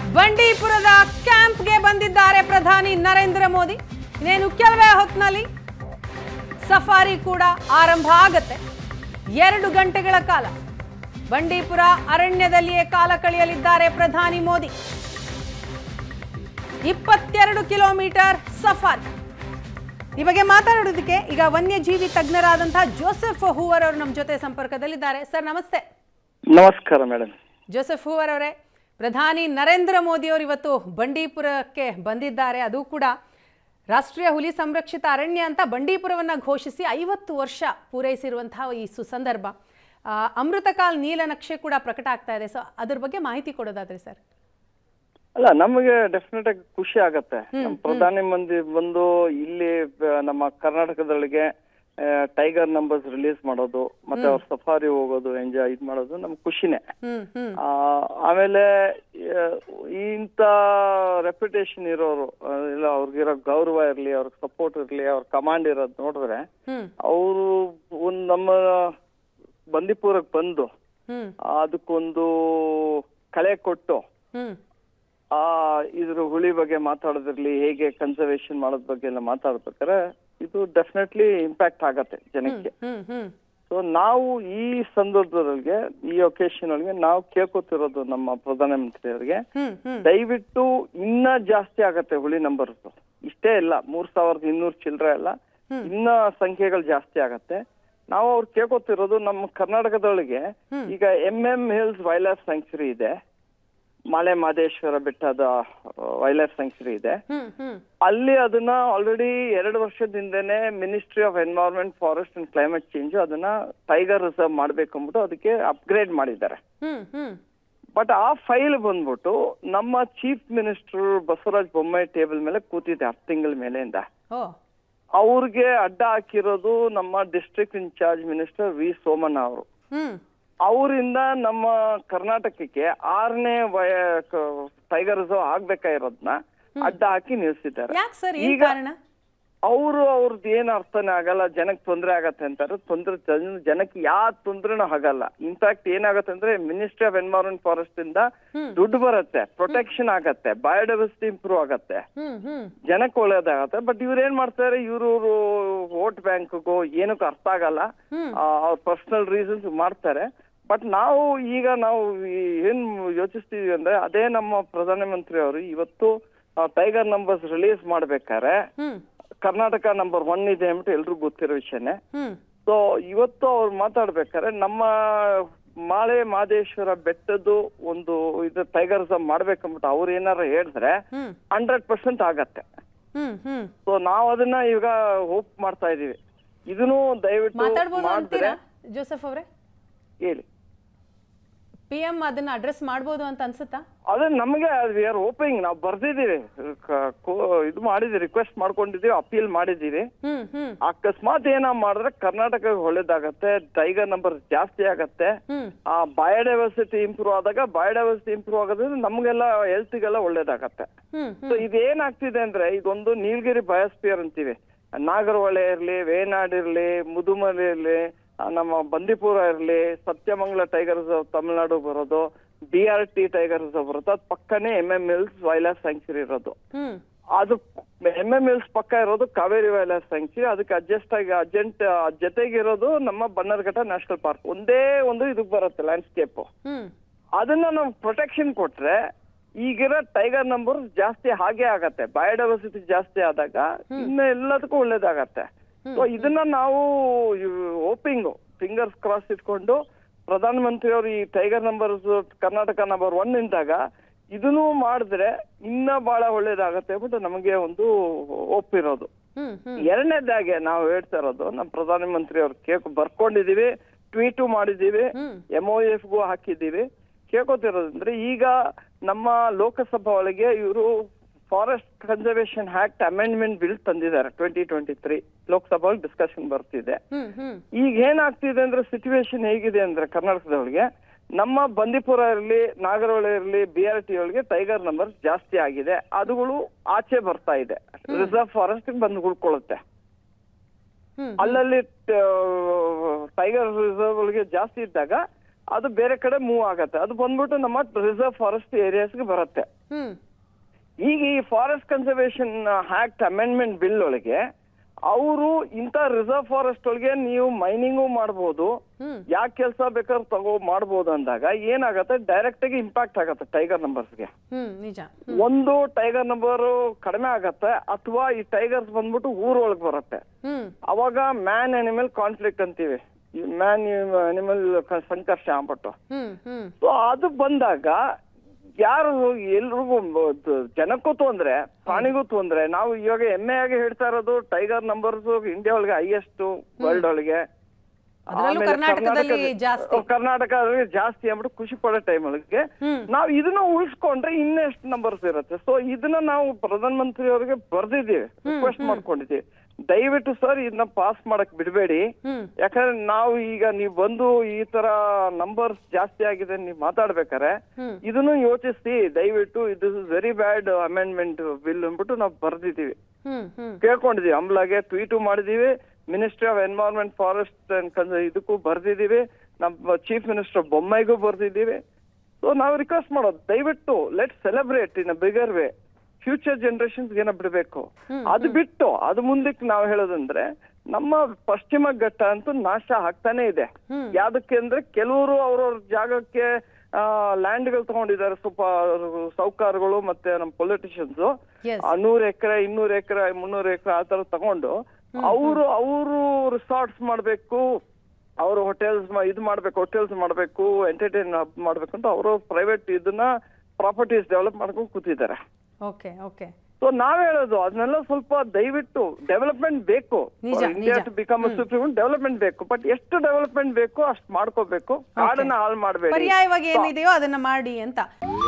ಬಂಡೀಪುರದ ಕ್ಯಾಂಪ್ಗೆ ಬಂದಿದ್ದಾರೆ ಪ್ರಧಾನಿ ನರೇಂದ್ರ ಮೋದಿ ಇನ್ನೇನು ಕೆಲವೇ ಹೊತ್ತಿನಲ್ಲಿ ಸಫಾರಿ ಕೂಡ ಆರಂಭ ಆಗತ್ತೆ ಎರಡು ಗಂಟೆಗಳ ಕಾಲ ಬಂಡೀಪುರ ಅರಣ್ಯದಲ್ಲಿಯೇ ಕಾಲ ಕಳೆಯಲಿದ್ದಾರೆ ಪ್ರಧಾನಿ ಮೋದಿ ಇಪ್ಪತ್ತೆರಡು ಕಿಲೋಮೀಟರ್ ಸಫಾರಿ ಈ ಬಗ್ಗೆ ಮಾತಾಡೋದಕ್ಕೆ ಈಗ ವನ್ಯಜೀವಿ ತಜ್ಞರಾದಂತಹ ಜೋಸೆಫ್ ಹೂವರ್ ಅವರು ನಮ್ಮ ಜೊತೆ ಸಂಪರ್ಕದಲ್ಲಿದ್ದಾರೆ ಸರ್ ನಮಸ್ತೆ ನಮಸ್ಕಾರ ಮೇಡಮ್ ಜೋಸೆಫ್ ಹೂವರ್ ಅವರೇ ಪ್ರಧಾನಿ ನರೇಂದ್ರ ಮೋದಿ ಅವರು ಇವತ್ತು ಬಂಡೀಪುರಕ್ಕೆ ಬಂದಿದ್ದಾರೆ ಅದು ಕೂಡ ರಾಷ್ಟ್ರೀಯ ಹುಲಿ ಸಂರಕ್ಷಿತ ಅರಣ್ಯ ಅಂತ ಬಂಡೀಪುರವನ್ನು ಘೋಷಿಸಿ ಐವತ್ತು ವರ್ಷ ಪೂರೈಸಿರುವಂತಹ ಈ ಸುಸಂದರ್ಭ ಆ, ಅಮೃತಕಾಲ್ ನೀಲನಕ್ಷೆ ಕೂಡ ಪ್ರಕಟ ಆಗ್ತಾ ಇದೆ ಸೊ ಅದ್ರ ಬಗ್ಗೆ ಮಾಹಿತಿ ಕೊಡೋದಾದ್ರೆ ಸರ್ ಅಲ್ಲ ನಮಗೆ ಡೆಫಿನೆಟ್ ಆಗಿ ಖುಷಿ ಆಗತ್ತೆ ನಮ್ಮ ಪ್ರಧಾನಿ ಮಂದಿ ಬಂದು ಇಲ್ಲಿ ಬ- ನಮ್ಮ ಕರ್ನಾಟಕದೊಳಗೆ ಟೈಗರ್ ನಂಬರ್ಸ್ ರಿಲೀಸ್ ಮಾಡೋದು ಮತ್ತೆ ಅವ್ರ ಸಫಾರಿ ಹೋಗೋದು ಎಂಜಾಯ್ ಇದ್ ಮಾಡೋದು ನಮ್ಗೆ ಖುಷಿನೇ ಹ್ಮ್ ಹ್ಮ್ ಆ, ಆಮೇಲೆ ಆ, ಇಂಥ ರೆಪ್ಯುಟೇಷನ್ ಇರೋರು ಆ, ಇಲ್ಲ ಅವ್ರಿಗಿರೋ ಗೌರವ ಇರ್ಲಿ ಅವ್ರಿಗೆ ಸಪೋರ್ಟ್ ಇರ್ಲಿ ಅವ್ರ ಕಮಾಂಡ್ ಇರೋದು ನೋಡಿದ್ರೆ ಹ್ಮ್ ಅವರು ಒಂದ್ ನಮ್ಮ ಬಂದಿಪುರಕ್ಕೆ ಬಂದು ಹ್ಮ್ ಅದಕ್ಕೊಂದು ಕಳೆ ಕೊಟ್ಟು ಹ್ಮ್ ಆ ಇದ್ರ ಹುಳಿ ಬಗ್ಗೆ ಮಾತಾಡೋದಿರ್ಲಿ ಹೇಗೆ ಕನ್ಸರ್ವೇಶನ್ ಮಾಡೋದ್ ಬಗ್ಗೆ ಎಲ್ಲ ಮಾತಾಡ್ಬೇಕಾದ್ರೆ ಇದು ಡೆಫಿನೆಟ್ಲಿ ಇಂಪ್ಯಾಕ್ಟ್ ಆಗತ್ತೆ ಜನಕ್ಕೆ ಹ್ಮ್ ಹ್ಮ್ ಸೊ ನಾವು ಈ ಸಂದರ್ಭದೊಳಗೆ ಈ ಒಕೇಶನ್ ಒಳಗೆ ನಾವು ಕೇಳ್ಕೊತಿರೋದು ನಮ್ಮ ಪ್ರಧಾನಮಂತ್ರಿಯವರಿಗೆ ಹ್ಮ್ ಹ್ಮ್ ದಯವಿಟ್ಟು ಇನ್ನ ಜಾಸ್ತಿ ಆಗತ್ತೆ ಹುಳಿ ನಂಬರ್ಸ್ ಇಷ್ಟೇ ಇಲ್ಲ ಮೂರ್ ಸಾವಿರದ ಇನ್ನೂರು ಚಿಲ್ಲರೆ ಅಲ್ಲ ಇನ್ನ ಸಂಖ್ಯೆಗಳು ಜಾಸ್ತಿ ಆಗತ್ತೆ ನಾವು ಅವ್ರು ಕೇಳ್ಕೊತಿರೋದು ನಮ್ಮ ಕರ್ನಾಟಕದೊಳಗೆ ಈಗ M M hills wild life sanctuary ಇದೆ ಮಲೆ ಮಹದೇಶ್ವರ ಬೆಟ್ಟದ ವೈಲ್ಡ್ ಲೈಫ್ ಸ್ಯಾಂಕ್ಚುರಿ ಇದೆ ಹ್ಮ್ ಹ್ಮ್ ಅಲ್ಲಿ ಅದನ್ನ ಆಲ್ರೆಡಿ ಎರಡು ವರ್ಷದಿಂದನೇ ministry of environment forest and climate change ಅದನ್ನ ಟೈಗರ್ ರಿಸರ್ವ್ ಮಾಡ್ಬೇಕು ಅಂದ್ಬಿಟ್ಟು ಅದಕ್ಕೆ ಅಪ್ಗ್ರೇಡ್ ಮಾಡಿದ್ದಾರೆ ಹ್ಮ್ ಹ್ಮ್ ಬಟ್ ಆ ಫೈಲ್ ಬಂದ್ಬಿಟ್ಟು ನಮ್ಮ chief minister Basavaraja Bommai table ಮೇಲೆ ಕೂತಿದೆ ಹತ್ತು ತಿಂಗಳ ಮೇಲೆಯಿಂದ ಓ ಅವ್ರಿಗೆ ಅಡ್ಡ ಹಾಕಿರೋದು ನಮ್ಮ district incharge minister V Somanna ಅವರು ಹ್ಮ್ ಅವರಿಂದ ನಮ್ಮ ಕರ್ನಾಟಕಕ್ಕೆ ಆರನೇ ವಯ ಟೈಗರ್ ರಿಸರ್ವ್ ಆಗ್ಬೇಕಾಗಿರೋದ್ನ ಅಡ್ಡ ಹಾಕಿ ನಿಲ್ಸಿದ್ದಾರೆ ಯಾಕೆ ಸರ್ ಏನ್ ಈಗ- ಕಾರಣ ಅವರು ಅವ್ರದ್ದು ಏನ್ ಅರ್ಥನೇ ಆಗಲ್ಲ ಜನಕ್ಕೆ ತೊಂದರೆ ಆಗತ್ತೆ ಅಂತಾರೆ ತೊಂದ್ರೆ ಜನ- ಜನಕ್ಕೆ ಯಾವ ತೊಂದ್ರೆನೂ ಆಗಲ್ಲ ಇನ್ಫ್ಯಾಕ್ಟ್ ಏನಾಗತ್ತೆ ಅಂದ್ರೆ ಮಿನಿಸ್ಟ್ರಿ ಆಫ್ ಎನ್ವೈರನ್ಮೆಂಟ್ ಫಾರೆಸ್ಟ್ ಇಂದ ದುಡ್ಡು ಬರುತ್ತೆ ಪ್ರೊಟೆಕ್ಷನ್ ಆಗತ್ತೆ ಬಯೋಡೈವರ್ಸಿಟಿ ಇಂಪ್ರೂವ್ ಆಗತ್ತೆ ಹ್ಮ್ ಹ್ಮ್ ಜನಕ್ಕೆ ಒಳ್ಳೇದಾಗತ್ತೆ ಬಟ್ ಇವ್ರು ಏನ್ ಮಾಡ್ತಾರೆ ಇವ್ರು ವೋಟ್ ಬ್ಯಾಂಕ್ಗೂ ಏನಕ್ಕೂ ಅರ್ಥ ಆಗಲ್ಲ ಆ, ಅವ್ರ ಪರ್ಸನಲ್ ರೀಸನ್ಸ್ ಮಾಡ್ತಾರೆ ಬಟ್ ನಾವು ಈಗ ನಾವು ಈ ಏನ್ ಯೋಚಿಸ್ತೀವಿ ಅಂದ್ರೆ ಅದೇ ನಮ್ಮ ಪ್ರಧಾನಮಂತ್ರಿ ಅವರು ಇವತ್ತು ಟೈಗರ್ ನಂಬರ್ಸ್ ರಿಲೀಸ್ ಮಾಡ್ಬೇಕಾರೆ ಹ್ಮ್ ಕರ್ನಾಟಕ ನಂಬರ್ ಒನ್ ಇದೆ ಅಂದ್ಬಿಟ್ಟು ಎಲ್ರಿಗೂ ಗೊತ್ತಿರೋ ವಿಷಯನೇ ಹ್ಮ್ ಸೊ ಇವತ್ತು ಅವ್ರು ಮಾತಾಡ್ಬೇಕಾದ್ರೆ ನಮ್ಮ ಮಾಳೆ ಮಹದೇಶ್ವರ ಬೆಟ್ಟದ್ದು ಒಂದು ಇದು ಟೈಗರ್ ರಿಸರ್ವ್ ಮಾಡ್ಬೇಕಂದ್ಬಿಟ್ಟು ಅವ್ರು ಏನಾರು ಹೇಳಿದ್ರೆ ಹ್ಮ್ ಹಂಡ್ರೆಡ್ ಪರ್ಸೆಂಟ್ ಆಗತ್ತೆ ಹ್ಮ್ ಹ್ಮ್ ಸೊ ನಾವು ಅದನ್ನ ಈಗ ಹೋಪ್ ಮಾಡ್ತಾ ಇದೀವಿ ಇದನ್ನು ದಯವಿಟ್ಟು ಮಾತಾಡ್ಬೋದು ಮಾಡಿದ್ರೆ ಅಂತೀರಾ ಜೋಸೆಫ್ ಅವರೇ ಹೇಳಿ ಪಿ ಎಂ ಅದನ್ನ ಅಡ್ರೆಸ್ ಮಾಡ್ಬೋದು ಅಂತ ಅನ್ಸುತ್ತಾ ಅದೇ ನಮಗೆ ವಿ ಆರ್ ಓಪಿಂಗ್ ನಾವು ಬರ್ದಿದ್ದೀವಿ ಕ- ಕೋ- ಇದು ಮಾಡಿದೀವಿ ರಿಕ್ವೆಸ್ಟ್ ಮಾಡ್ಕೊಂಡಿದೀವಿ ಅಪೀಲ್ ಮಾಡಿದೀವಿ ಹ್ಮ್ ಹ್ಮ್ ಅಕಸ್ಮಾತ್ ಏನ ಮಾಡಿದ್ರೆ ಕರ್ನಾಟಕಕ್ಕೆ ಒಳ್ಳೇದಾಗತ್ತೆ ಟೈಗರ್ ನಂಬರ್ ಜಾಸ್ತಿ ಆಗತ್ತೆ ಹ್ಮ್ ಆ ಬಯೋಡೈವರ್ಸಿಟಿ ಇಂಪ್ರೂವ್ ಆದಾಗ ಬಯೋಡೈವರ್ಸಿಟಿ ಇಂಪ್ರೂವ್ ಆಗೋದ್ರಿಂದ ನಮಗೆಲ್ಲ ಹೆಲ್ತ್ಗೆಲ್ಲ ಒಳ್ಳೇದಾಗತ್ತೆ ಹ್ಮ್ ಸೊ ಇದೇನಾಗ್ತಿದೆ ಅಂದ್ರೆ ಇದೊಂದು ನೀಲಗಿರಿ ಬಯೋಸ್ಪಿಯರ್ ಅಂತೀವಿ ನಾಗರಹೊಳೆ ಇರ್ಲಿ ವೇನಾಡ್ ಇರ್ಲಿ ಮುದುಮಲೆ ಇರ್ಲಿ ಆ, ನಮ್ಮ ಬಂದೀಪುರ ಇರ್ಲಿ ಸತ್ಯಮಂಗಲ ಟೈಗರ್ ರಿಸರ್ವ್ ತಮಿಳ್ನಾಡು ಬರೋದು D R T tiger reserve ಬರುತ್ತೆ ಅದ್ ಪಕ್ಕನೇ M M hills wild life sanctuary ಇರೋದು ಹ್ಮ್ ಅದು ಎಂ ಎಂ ಹಿಲ್ಸ್ ಪಕ್ಕ ಇರೋದು ಕಾವೇರಿ ವೈಲ್ಡ್ ಲೈಫ್ ಸ್ಯಾಂಕ್ಚುರಿ ಅದಕ್ಕೆ ಅಡ್ಜಸ್ಟ್ ಆಗಿ ಅರ್ಜೆಂಟ್ ಜೊತೆಗಿರೋದು ನಮ್ಮ ಬನ್ನರ್ಘಟ್ಟ ನ್ಯಾಷನಲ್ ಪಾರ್ಕ್ ಒಂದೇ ಒಂದು ಇದಕ್ ಬರುತ್ತೆ ಲ್ಯಾಂಡ್ಸ್ಕೇಪ್ ಹ್ಮ್ ಅದನ್ನ ನಾವು ಪ್ರೊಟೆಕ್ಷನ್ ಕೊಟ್ರೆ ಈಗಿರೋ ಟೈಗರ್ ನಂಬರ್ ಜಾಸ್ತಿ ಹಾಗೆ ಆಗತ್ತೆ ಬಯೋಡೈವರ್ಸಿಟಿ ಜಾಸ್ತಿ ಆದಾಗ ಇನ್ನು ಎಲ್ಲದಕ್ಕೂ ಒಳ್ಳೇದಾಗತ್ತೆ ಸೊ ಇದನ್ನ ನಾವು ಹೋಪಿಂಗ್ ಫಿಂಗರ್ಸ್ ಕ್ರಾಸ್ ಇಟ್ಕೊಂಡು ಪ್ರಧಾನಮಂತ್ರಿ ಅವರು ಈ tiger number Karnataka number one ಇಂದಾಗ ಇದನ್ನು ಮಾಡಿದ್ರೆ ಇನ್ನ ಬಹಳ ಒಳ್ಳೇದಾಗತ್ತೆ ಅಂದ್ಬಿಟ್ಟು ನಮಗೆ ಒಂದು ಒಪ್ಪಿರೋದು ಹ್ಮ್ ಹ್ಮ್ ಎರಡನೇದಾಗೆ ನಾವು ಹೇಳ್ತಾ ಇರೋದು ನಮ್ಮ ಪ್ರಧಾನಮಂತ್ರಿ ಅವ್ರು ಕೇಕ್ ಬರ್ಕೊಂಡಿದೀವಿ ಟ್ವೀಟು ಮಾಡಿದೀವಿ ಹ್ಮ್. ಎಂ ಗೂ ಹಾಕಿದ್ದೀವಿ ಕೇಳ್ಕೊತಿರೋದಂದ್ರೆ ಈಗ ನಮ್ಮ ಲೋಕಸಭಾ ಒಳಗೆ ಇವರು forest conservation act amendment bill ತಂದಿದ್ದಾರೆ twenty twenty three Lok Sabha discussion ಬರ್ತಿದೆ ಹ್ಮ್ ಹ್ಮ್ ಈಗ ಏನಾಗ್ತಿದೆ ಅಂದ್ರೆ ಸಿಚುವೇಶನ್ ಹೇಗಿದೆ ಅಂದ್ರೆ ಕರ್ನಾಟಕದೊಳಗೆ ನಮ್ಮ ಬಂದೀಪುರ ಇರಲಿ ನಾಗರಹೊಳೆ ಇರಲಿ ಬಿ ಆರ್ ಟಿ ಒಳಗೆ ಟೈಗರ್ ನಂಬರ್ ಜಾಸ್ತಿ ಆಗಿದೆ ಅದುಗಳು ಆಚೆ ಬರ್ತಾ ಇದೆ ರಿಸರ್ವ್ ಫಾರೆಸ್ಟ್ ಬಂದು ಉಳ್ಕೊಳ್ಳುತ್ತೆ ಹ್ಮ್ ಅಲ್ಲಲ್ಲಿ ಟೈಗರ್ ರಿಸರ್ವ್ ಒಳಗೆ ಜಾಸ್ತಿ ಇದ್ದಾಗ ಅದು ಬೇರೆ ಕಡೆ ಮೂವ್ ಆಗತ್ತೆ ಅದು ಬಂದ್ಬಿಟ್ಟು ನಮ್ಮ ರಿಸರ್ವ್ ಫಾರೆಸ್ಟ್ ಏರಿಯಾಸ್ಗೆ ಬರುತ್ತೆ ಹ್ಮ್ ಈಗ ಈ forest conservation act amendment bill ಒಳಗೆ ಅವರು ಇಂಥ ರಿಸರ್ವ್ ಫಾರೆಸ್ಟ್ ಒಳಗೆ ನೀವು ಮೈನಿಂಗು ಮಾಡ್ಬೋದು ಹ್ಮ್ ಯಾಕೆ ಕೆಲಸ ಬೇಕಾದ್ರೆ ತಗೋ ಮಾಡ್ಬೋದು ಅಂದಾಗ ಏನಾಗತ್ತೆ ಡೈರೆಕ್ಟ್ ಆಗಿ ಇಂಪ್ಯಾಕ್ಟ್ ಆಗತ್ತೆ ಟೈಗರ್ ನಂಬರ್ಸ್ಗೆ ಹ್ಮ್ ನಿಜ ಒಂದು ಟೈಗರ್ ನಂಬರ್ ಕಡಿಮೆ ಆಗತ್ತೆ ಅಥವಾ ಈ ಟೈಗರ್ಸ್ ಬಂದ್ಬಿಟ್ಟು ಊರೊಳಗೆ ಬರುತ್ತೆ ಹ್ಮ್ ಅವಾಗ ಮ್ಯಾನ್ ಅನಿಮಲ್ ಕಾನ್ಫ್ಲಿಕ್ಟ್ ಅಂತೀವಿ ಮ್ಯಾನ್ ಅನಿಮಲ್ ಸಂಘರ್ಷ ಆಗ್ಬಿಟ್ಟು ಹ್ಮ್ ಹ್ಮ್ ಸೊ ಅದು ಬಂದಾಗ ಯಾರು ಎಲ್ರಿಗೂ ಬ- ಜನಕ್ಕೂ ತೊಂದ್ರೆ ಪ್ರಾಣಿಗೂ ತೊಂದ್ರೆ ನಾವು ಇವಾಗ ಹೆಮ್ಮೆಯಾಗಿ ಹೇಳ್ತಾ ಇರೋದು ಟೈಗರ್ ನಂಬರ್ಸ್ ಇಂಡಿಯಾ ಒಳಗೆ ಹೈಯೆಸ್ಟ್ ವರ್ಲ್ಡ್ ಒಳಗೆ ಅದ್ರಲ್ಲೂ ಆಮೇಲೆ ಕರ್ನಾಟಕದಲ್ಲಿ ಕರ್ನಾಟಕದ- ಜಾಸ್ತಿ. ಕರ್ನಾಟಕದಲ್ಲಿ ಜಾಸ್ತಿ ಅಂದ್ಬಿಟ್ಟು ಖುಷಿ ಪಡೋ ಟೈಮ್ ಒಳಗೆ ಹ್ಮ್. ನಾವು ಇದನ್ನ ಉಳಿಸ್ಕೊಂಡ್ರೆ ಇನ್ನೆಷ್ಟು ನಂಬರ್ಸ್ ಇರುತ್ತೆ ಸೊ ಇದನ್ನ ನಾವು ಪ್ರಧಾನ ಮಂತ್ರಿ ಅವರಿಗೆ ಬರ್ದಿದ್ದೀವಿ ರಿಕ್ವೆಸ್ಟ್ ಮಾಡ್ಕೊಂಡಿದ್ದೀವಿ ದಯವಿಟ್ಟು ಸರ್ ಇದನ್ನ ಪಾಸ್ ಮಾಡಕ್ ಬಿಡಬೇಡಿ ಹ್ಮ್ ಯಾಕಂದ್ರೆ ನಾವು ಈಗ ನೀವು ಬಂದು ಈ ತರ ನಂಬರ್ಸ್ ಜಾಸ್ತಿ ಆಗಿದೆ ನೀವು ಮಾತಾಡ್ಬೇಕಾರೆ ಹ್ಮ್. ಇದನ್ನು ಯೋಚಿಸಿ ದಯವಿಟ್ಟು ಇದು ವೆರಿ ಬ್ಯಾಡ್ ಅಮೆಂಡ್ಮೆಂಟ್ ಬಿಲ್ ಅಂದ್ಬಿಟ್ಟು ನಾವು ಬರ್ದಿದ್ದೀವಿ ಹ್ಮ್ ಹ್ಮ್ ಕೇಳ್ಕೊಂಡಿದೀವಿ ಅಮ್ಲಾಗೆ ಟ್ವೀಟು ಮಾಡಿದೀವಿ ministry of environment forest and ಇದಕ್ಕೂ ಬರ್ದಿದ್ದೀವಿ ನಮ್ಮ ಚೀಫ್ ಮಿನಿಸ್ಟರ್ ಬೊಮ್ಮಾಯಿಗೂ ಬರ್ದಿದ್ದೀವಿ ಸೊ ನಾವು ರಿಕ್ವೆಸ್ಟ್ ಮಾಡೋದು ದಯವಿಟ್ಟು let celebrate in a bigger way future generations ಏನ ಬಿಡಬೇಕು ಅದು ಬಿಟ್ಟು ಅದು ಮುಂದಕ್ಕೆ ನಾವು ಹೇಳೋದಂದ್ರೆ ನಮ್ಮ ಪಶ್ಚಿಮ ಘಟ್ಟ ಅಂತೂ ನಾಶ ಆಗ್ತಾನೆ ಇದೆ ಹ್ಮ್. ಯಾವ್ದಕ್ಕೆ ಅಂದ್ರೆ ಕೆಲವರು ಅವ್ರವ್ರ ಜಾಗಕ್ಕೆ ಲ್ಯಾಂಡ್ಗಳು ತಗೊಂಡಿದ್ದಾರೆ ಸ್ವಲ್ಪ ಸೌಕಾರಗಳು ಮತ್ತೆ ನಮ್ಮ ಪೊಲಿಟಿಷಿಯನ್ಸ್ Yes. ನೂರ್ ಎಕರೆ ಇನ್ನೂರ್ ಎಕರೆ ಮುನ್ನೂರ್ ಎಕರೆ ಆ ತರ ತಗೊಂಡು ಅವರು ಅವರು ರಿಸಾರ್ಟ್ಸ್ ಮಾಡ್ಬೇಕು ಅವರು ಹೋಟೆಲ್ಸ್ ಇದು ಮಾಡ್ಬೇಕು ಹೋಟೆಲ್ಸ್ ಮಾಡ್ಬೇಕು ಎಂಟರ್ಟೈನ್ ಮಾಡ್ಬೇಕು ಅಂತ ಅವರು ಪ್ರೈವೇಟ್ ಇದನ್ನ ಪ್ರಾಪರ್ಟೀಸ್ ಡೆವಲಪ್ ಮಾಡ್ಕೊಂಡು ಕೂತಿದ್ದಾರೆ ಓಕೆ ಓಕೆ ಸೊ ನಾವ್ ಹೇಳೋದು ಅದನ್ನೆಲ್ಲ ಸ್ವಲ್ಪ ದಯವಿಟ್ಟು ಡೆವಲಪ್ಮೆಂಟ್ ಬೇಕು ನಿಜ, ಇಂಡಿಯಾ ನಿಜ. ಟು ಬಿಕಮ್ ಸುಪ್ರೀಂ ಡೆವಲಪ್ಮೆಂಟ್ ಬೇಕು ಬಟ್ ಎಷ್ಟು ಡೆವಲಪ್ಮೆಂಟ್ ಬೇಕು ಅಷ್ಟು ಮಾಡ್ಕೋಬೇಕು ಕಾಡನ್ನ ಹಾಳು ಮಾಡಬೇಡಿ ಪರ್ಯಾಯವಾಗಿ ಏನಿದೆಯೋ ಅದನ್ನ ಮಾಡಿ ಅಂತ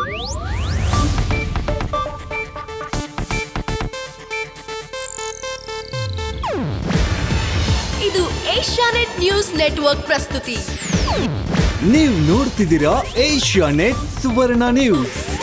ಇದು ಏಷ್ಯಾನೆಟ್ ನ್ಯೂಸ್ ನೆಟ್ವರ್ಕ್ ಪ್ರಸ್ತುತಿ ನೀವು ನೋಡ್ತಿದ್ದೀರಾ ಏಷ್ಯಾ ನೆಟ್ ಸುವರ್ಣ ನ್ಯೂಸ್